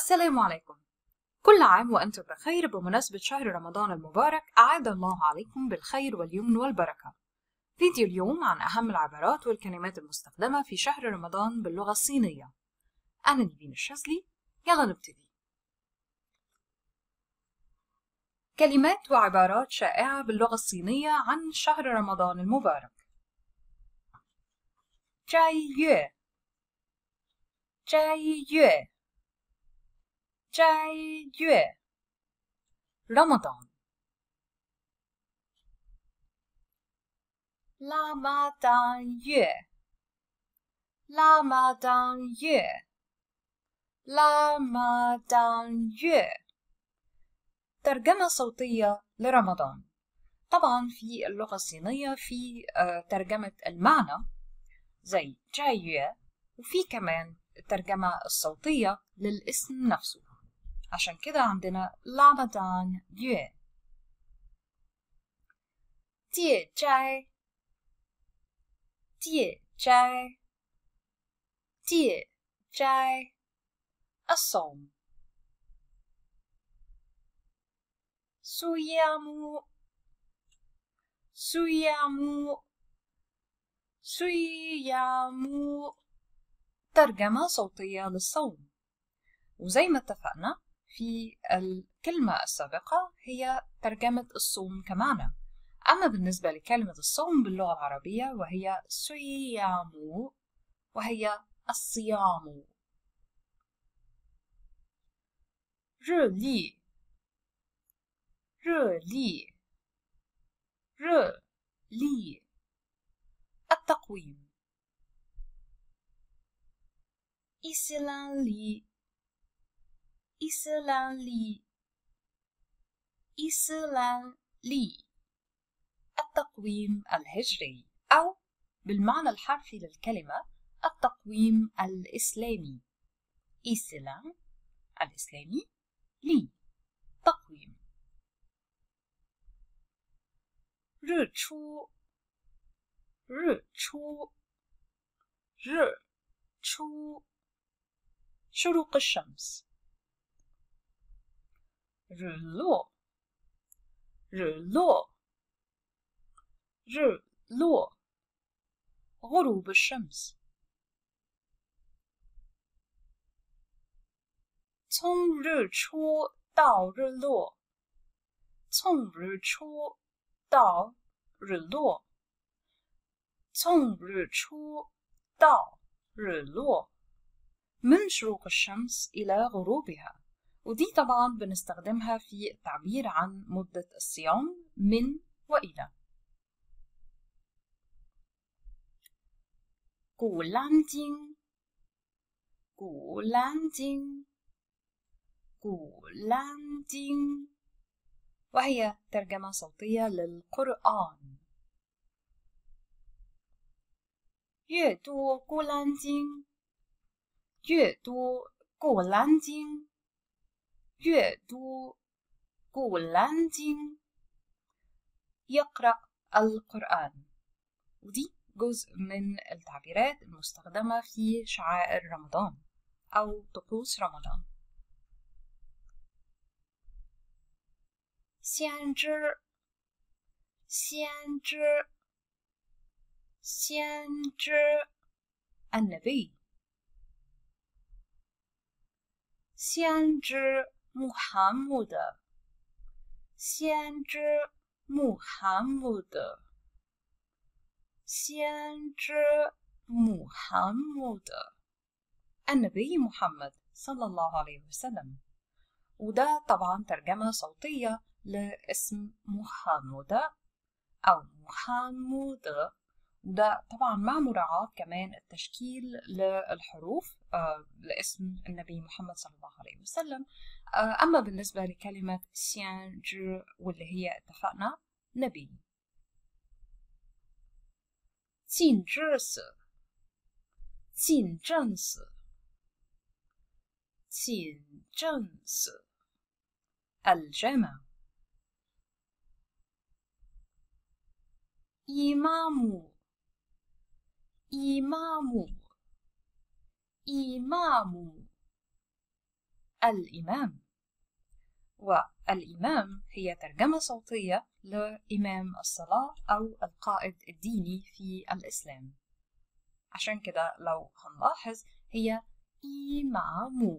السلام عليكم كل عام وأنتم بخير بمناسبة شهر رمضان المبارك أعاد الله عليكم بالخير واليمن والبركة فيديو اليوم عن أهم العبارات والكلمات المستخدمة في شهر رمضان باللغة الصينية أنا نيفين الشاذلي يلا نبتدي كلمات وعبارات شائعة باللغة الصينية عن شهر رمضان المبارك جاي يue جاي يue جاي يue رمضان رمضان يue رمضان يue رمضان يue ترجمة صوتية لرمضان طبعا في اللغة الصينية في ترجمة المعنى زي جاية وفي كمان الترجمة الصوتية للاسم نفسه عشان كده عندنا رمضان يue جاي جاي جاي جاي الصوم صيام صيام صيام ترجمة صوتية للصوم وزي ما اتفقنا في الكلمة السابقة هي ترجمة الصوم كمعنى أما بالنسبة لكلمة الصوم باللغة العربية وهي صيام وهي الصيام 日历日历日历 التقويم إسلام لي إسلام لي إسلام لي التقويم الهجري أو بالمعنى الحرفي للكلمة التقويم الإسلامي إسلام الإسلامي لي تقويم 日出日出日出 شروق الشمس 日落日落日落 غروب الشمس 从日出到日落从日出到日落，从日出到日落من شروق الشمس إلى غروبها ودي طبعا بنستخدمها في التعبير عن مدة الصيام من وإلى 古兰经，古兰经，古兰经。وهي ترجمة صوتية للقرآن 阅读古兰经阅读古兰经阅读古兰经 يقرأ القرآن ودي جزء من التعبيرات المستخدمة في شعائر رمضان أو طقوس رمضان 先知，先知，先知，النبي 先知穆罕默德，先知穆罕默德，先知穆罕默德，النبي محمد صلى الله عليه وسلم وده طبعا ترجمة صوتية لاسم محمودة أو محمودة وده طبعا مع مراعاة كمان التشكيل للحروف آه لاسم النبي محمد صلى الله عليه وسلم آه أما بالنسبة لكلمة سيانج واللي هي اتفقنا نبي 禁止死，禁正死，禁正死，الجمع إمام إمام إمام الإمام والإمام هي ترجمة صوتية لإمام الصلاة أو القائد الديني في الإسلام عشان كده لو هنلاحظ هي إمام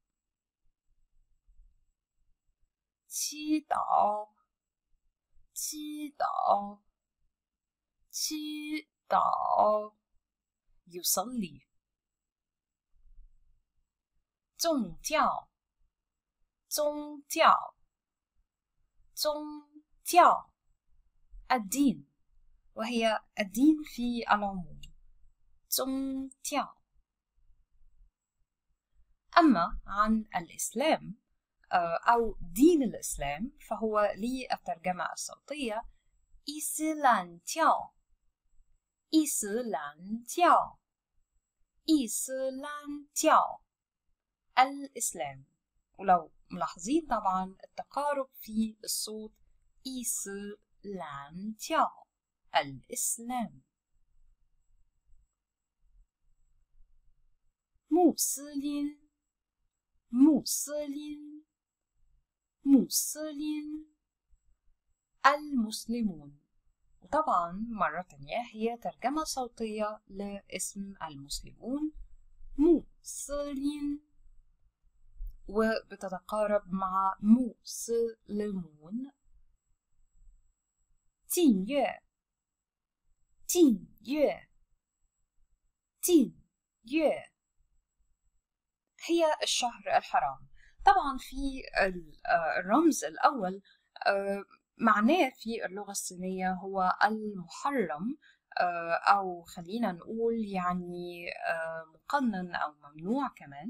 祈祷，祈祷，祈祷，يصلي 宗教，宗教，宗教，الدين وهي الدين في العموم 宗教 أما عن الإسلام أو دين الإسلام فهو للترجمة الصوتية إسلام تياو إسلام تياو إسلام تياو الإسلام ولو ملاحظين طبعا التقارب في الصوت إسلام تياو الإسلام مسلم مسلم مسلم المسلمون وطبعا مرة تانية هي ترجمة صوتية لاسم المسلمون مسلم وبتتقارب مع مسلمون 近月近月近月 هي الشهر الحرام طبعا في الرمز الأول معناه في اللغة الصينية هو المحرم أو خلينا نقول يعني مقنن أو ممنوع كمان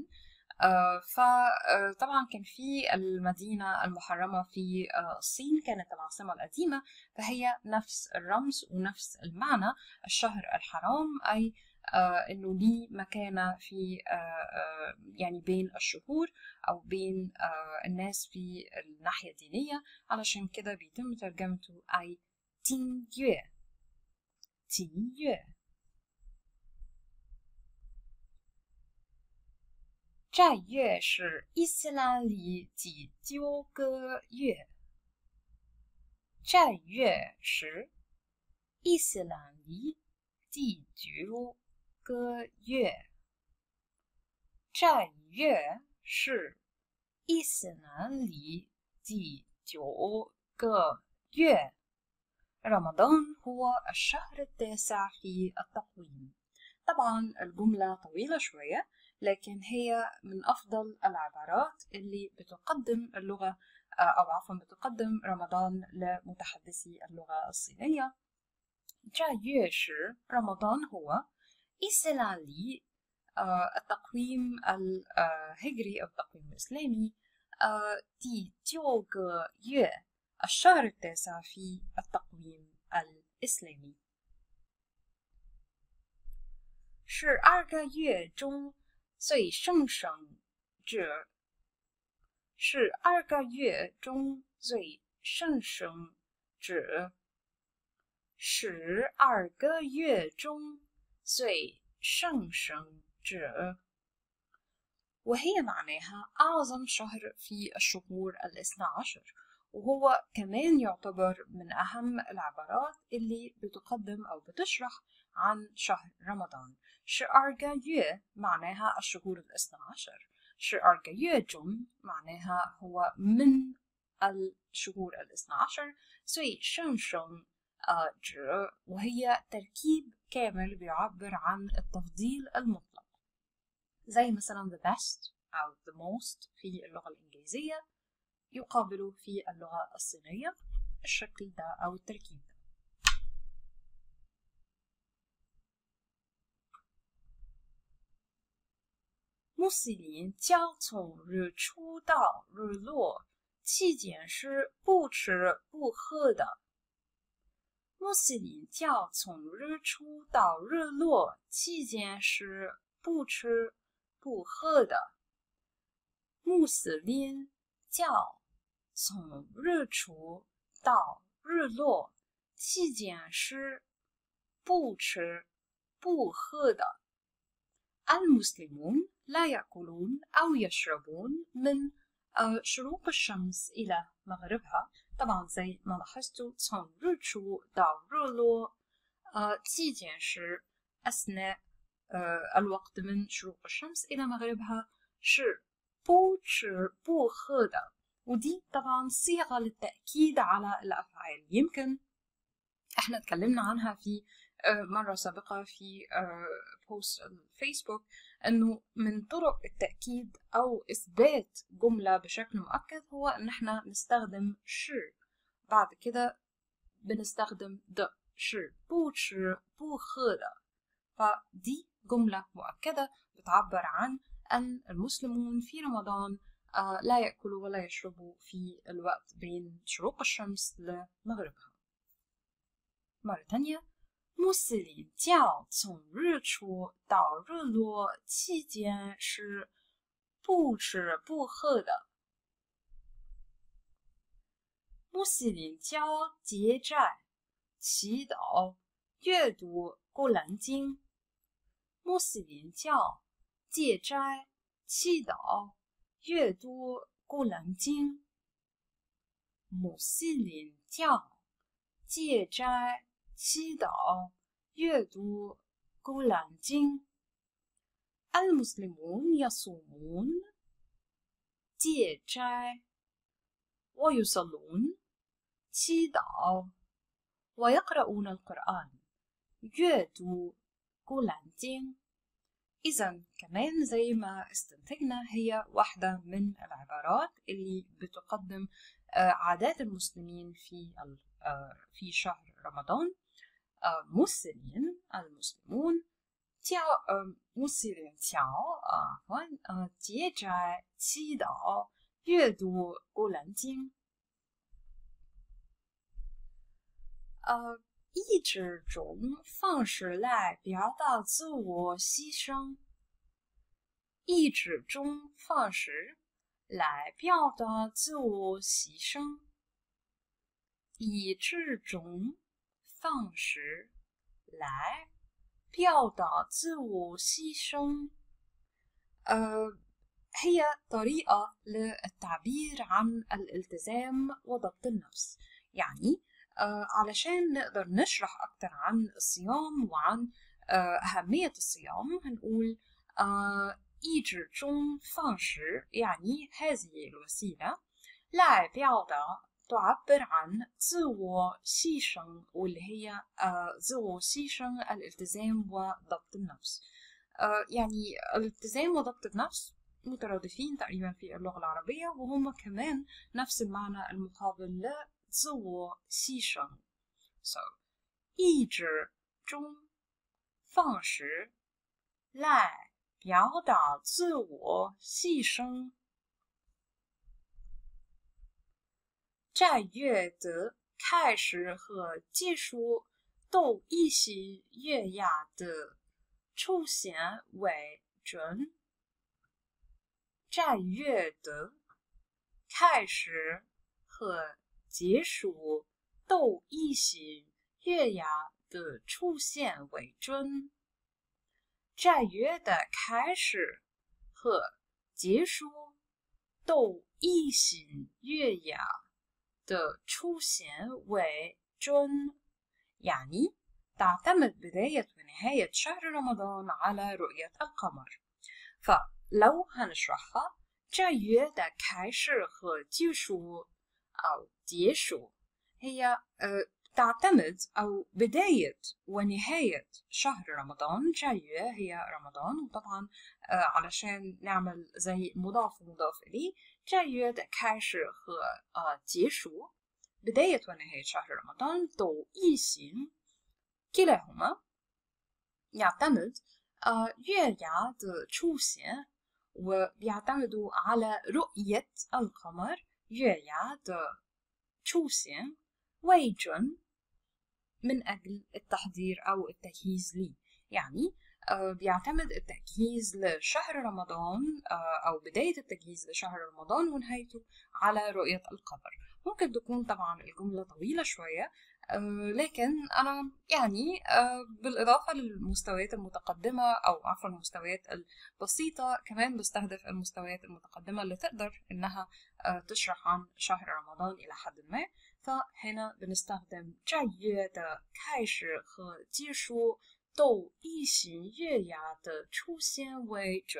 فطبعا كان في المدينة المحرمة في الصين كانت العاصمة القديمة فهي نفس الرمز ونفس المعنى الشهر الحرام أي آه انه ليه مكانه في آه آه يعني بين الشهور او بين الناس في الناحيه الدينيه علشان كده بيتم ترجمته اي تين يue تين يue 这月是伊斯兰历第九个月。这月是伊斯兰历第九个月，这月是伊斯兰历第九个月。رمضان هو الشهر التاسع في التقويم طبعا الجملة طويلة شوية لكن هي من أفضل العبارات اللي بتقدم اللغة أو عفوا بتقدم رمضان لمتحدثي اللغة الصينية 这月时 رمضان هو 伊斯兰历 التقويم الهجري أو التقويم الإسلامي 第九个月 الشهر التاسع في التقويم الإسلامي 是二个月中最盛生者，是二个月中最盛生者，十二个月中最盛生者。وهي معناها أعظم شهر في الشهور الاثنى عشر وهو كمان يعتبر من أهم العبارات اللي بتقدم أو بتشرح عن شهر رمضان 十二个月 معناها الشهور الاثنى عشر 十二个月中 معناها هو من الشهور الاثنى عشر 最盛生 جر وهي تركيب كامل بيعبر عن التفضيل المطلق زي مثلا the best أو the most في اللغة الإنجليزية يقابله في اللغة الصينية الشكل ده أو التركيب ده 穆斯林将从日出到日落期间是不吃不喝的。穆斯林教从日出到日落期间是不吃不喝的。穆斯林教从日出到日落期间是不吃不喝的。 المسلمون لا يأكلون أو يشربون من آه، شروق الشمس إلى مغربها طبعا زي ما لاحظتوا 从日出到日落呃期间是 أثناء الوقت من شروق الشمس إلى مغربها 是不吃不喝的 ودي طبعا صيغة للتأكيد على الأفعال يمكن احنا اتكلمنا عنها في مرة سابقة في بوست الفيسبوك انه من طرق التأكيد او اثبات جملة بشكل مؤكد هو ان احنا نستخدم شر بعد كده بنستخدم د شر بو شر بو خر فدي جملة مؤكدة بتعبر عن أن المسلمون في رمضان لا يأكلوا ولا يشربوا في الوقت بين شروق الشمس لمغربها مرة تانية 穆斯林教从日出到日落期间是不吃不喝的。穆斯林教节斋、祈祷、阅读《古兰经》。穆斯林教戒斋、祈祷、阅读《古兰经》。穆斯林教戒斋。祈祷、阅读《古兰经》。المسلمون يصومون 戒斋 ويصلون 祈祷 ويقرؤون القرآن 阅读 قرآن إذا كمان زي ما استنتجنا هي واحدة من العبارات اللي بتقدم عادات المسلمين في في شهر رمضان مسلمين المسلمون 教呃穆斯林教啊和呃节斋、祈祷、阅读《古兰经》。呃，一直种方式来表达自我牺牲，一直种方式来表达自我牺牲，一直种。方式来表达自我牺牲呃 هي طريقة للتعبير عن الالتزام وضبط النفس يعني آه علشان نقدر نشرح أكتر عن الصيام وعن آه أهمية الصيام هنقول آه 一直中放时 يعني هذه الوسيلة 来表达 تعبر عن 自我牺牲 واللي هي 自我牺牲 الالتزام وضبط النفس يعني الالتزام وضبط النفس مترادفين تقريبا في اللغة العربية وهم كمان نفس المعنى المقابل ل 自我牺牲 so 意志中放时来表达自我牺牲在月的开始和结束都以喜月牙的出现为准。在月的开始和结束都以喜月牙的出现为准。在月的开始和结束都以喜月牙。的出现为准 يعني تعتمد بداية ونهاية شهر رمضان على رؤية القمر فلو هنشرحها 这月的开始和结束أو 结束 هي تعتمد أو بداية ونهاية شهر رمضان جاية هي رمضان وطبعا علشان نعمل زي مضاف ومضاف إليه 战约的开始和呃结束 بداية ونهاية شهر رمضان 都异形 كلاهما يعتمد آه 月牙的出现 وبيعتمدوا على رؤية القمر 月牙的出现为准 من أجل التحضير أو التجهيز ليه يعني بيعتمد التجهيز لشهر رمضان أو بداية التجهيز لشهر رمضان ونهايته على رؤية القمر ممكن تكون طبعا الجملة طويلة شوية آه، لكن أنا يعني آه، بالإضافة للمستويات المتقدمة أو عفوا المستويات البسيطة كمان بستهدف المستويات المتقدمة اللي تقدر إنها آه، تشرح عن شهر رمضان إلى حد ما فهنا بنستخدم 这月的开始和结束都以新月牙的出现为准。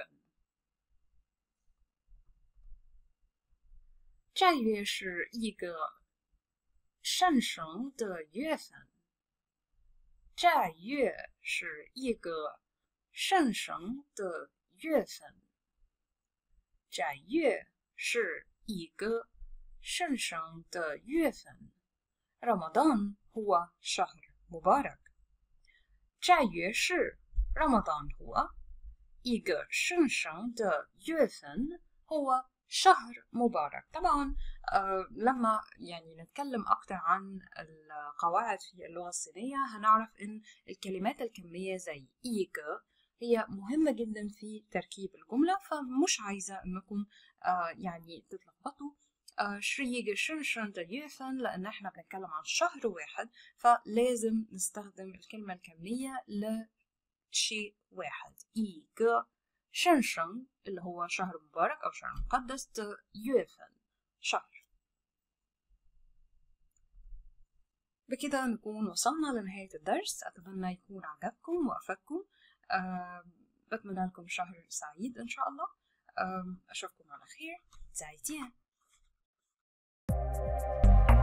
这月是一个圣神的月份。这月是一个圣神的月份。这月是一个圣神的月份。رمضان هو شهر مبارك 这月是 رمضان هو 一个圣神的月份 هو شهر مبارك طبعا آه لما يعني نتكلم أكتر عن القواعد في اللغة الصينية هنعرف إن الكلمات الكمية زي إيجا هي مهمة جدا في تركيب الجملة فمش عايزة إنكم آه يعني تتلخبطوا آه شريج شنشن يفن لأن احنا بنتكلم عن شهر واحد فلازم نستخدم الكلمة الكمية لشيء واحد إيجا شنشن اللي هو شهر مبارك أو شهر مقدس يفن شهر بكده نكون وصلنا لنهاية الدرس أتمنى يكون عجبكم وأفدكم أه بتمنى لكم شهر سعيد إن شاء الله أه أشوفكم على خير 再见。